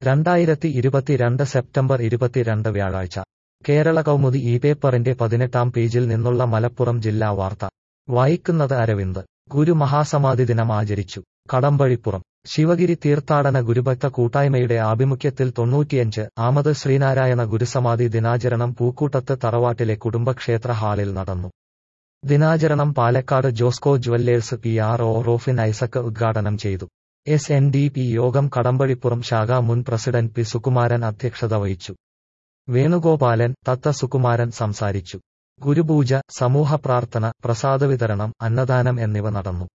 രണ്ടായിരത്തി ഇരുപത്തിരണ്ട് സെപ്റ്റംബർ ഇരുപത്തിരണ്ട് വ്യാഴാഴ്ച കേരള കൗമുദി ഈ പേപ്പറിന്റെ പതിനെട്ടാം പേജിൽ നിന്നുള്ള മലപ്പുറം ജില്ലാ വാർത്ത വായിക്കുന്നത് അരവിന്ദ് ഗുരുമഹാസമാധി ദിനം ആചരിച്ചു കടമ്പഴിപ്പുറം ശിവഗിരി തീർത്ഥാടന ഗുരുഭക്ത കൂട്ടായ്മയുടെ ആഭിമുഖ്യത്തിൽ തൊണ്ണൂറ്റിയഞ്ച് ആമത് ശ്രീനാരായണ ഗുരുസമാധി ദിനാചരണം പൂക്കൂട്ടത്ത് തറവാട്ടിലെ കുടുംബക്ഷേത്ര ഹാളിൽ നടന്നു ദിനാചരണം Palakkad Josco jewellers P R O Rofin Isaac ഉദ്ഘാടനം ചെയ്തു എസ് എൻ ഡി പി യോഗം കടമ്പഴിപ്പുറം ശാഖ മുൻ പ്രസിഡന്റ് പി സുകുമാരൻ അധ്യക്ഷത വഹിച്ചു വേണുഗോപാലൻ തത്ത സുകുമാരൻ സംസാരിച്ചു ഗുരുപൂജ സമൂഹ പ്രാർത്ഥന പ്രസാദ വിതരണം അന്നദാനം എന്നിവ നടന്നു